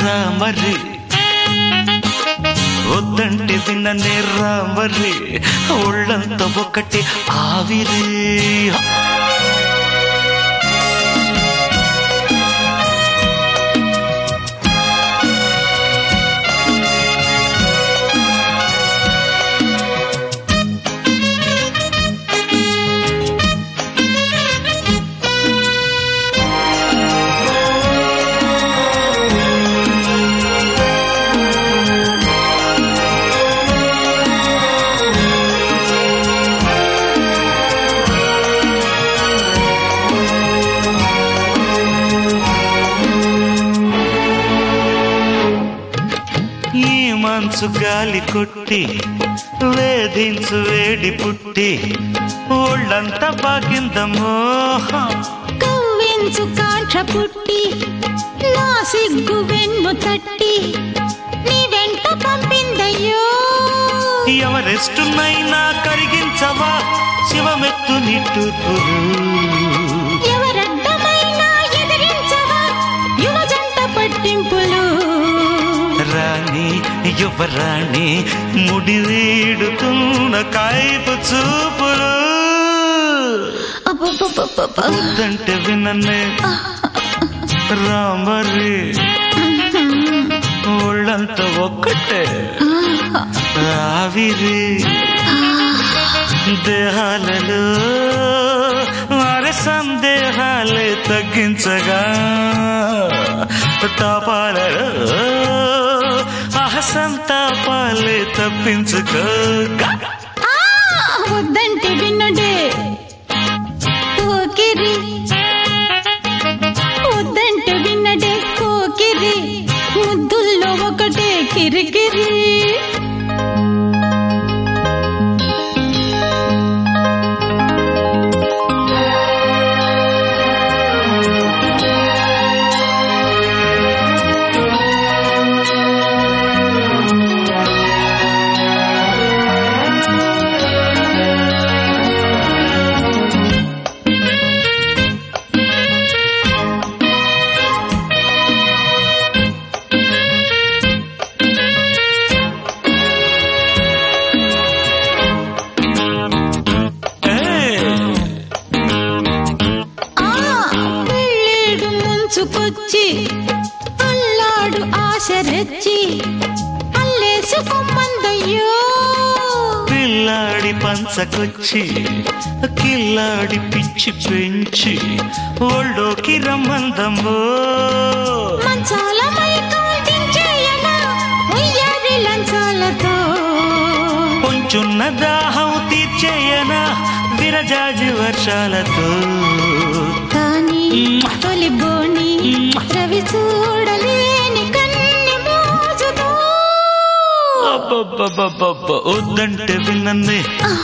రామరి వద్దంటే విన్ననే రామరి ఒళ్ళంతా ఒకటి ఆవిరి ఈ మంచు గాలి కొట్టి వేధించు వేడి పుట్టి ఒళ్ళంతా బాగిందమ్మో కవ్వించు కాంక్ష పుట్టి నా సిగ్గు వెన్ను తట్టి నీ వెంట పంపిందయ్యో ఎవరెస్టునైనా కరిగించవా శివమెత్తు నిట్టుకురు ఎవరడ్డమైనా ఎదిరించవా యువజంట పట్టింపులు రాణి యువరాణి ముడి వీడుతున్న కాయపు చూపులు అబ్బబ్బబ్బబ్బబ్బ. వద్దంటే విననే రామరి ఒళ్ళంతా ఒక్కటే ఆవిరి దేహాలలో వారి సందేహాలే తగ్గించగా తాపాలలో అహసంతాపాలే తప్పించుకోగా ఆ, వద్దంటే విన్నుడే కోకిరి వద్దంటే విన్నడే కోకిరి ముద్దుల్లో ఒకటే కిరికిరి ఆ పెళ్ళేడు ముంచుకొచ్చి అల్లాడు ఆశ రెచ్చి అల్లేసుకోమందయ్యో పిల్లాడి పంచకొచ్చి కిల్లాడి పిచ్చి పెంచి ఒళ్ళోకి రమ్మందమ్మో మంచాల మైకం దించేయనా ఉయ్యారి లంచాలతో కొంచున్న దాహం తీర్చేయనా విరజాజి వర్షాలతో కానీ తొలి బోని రవి చూడలేని కన్ని మోజుతో అబ్బబ్బబ్బబ్బబ్బ, వద్దంటే విన్నన్నే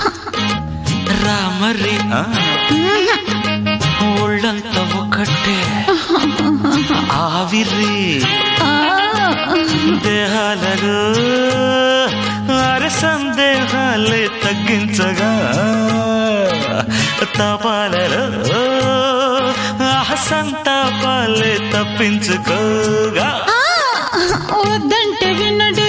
రామరి ఆ, ఒళ్ళంతా ఒకటే ఆవిరి ఆ, దేహాలలో అర సందేహాలే తగ్గించగా తపాలలో అహసంతాపాలే తప్పించుకోగా ఆ, వద్దంటే వినడే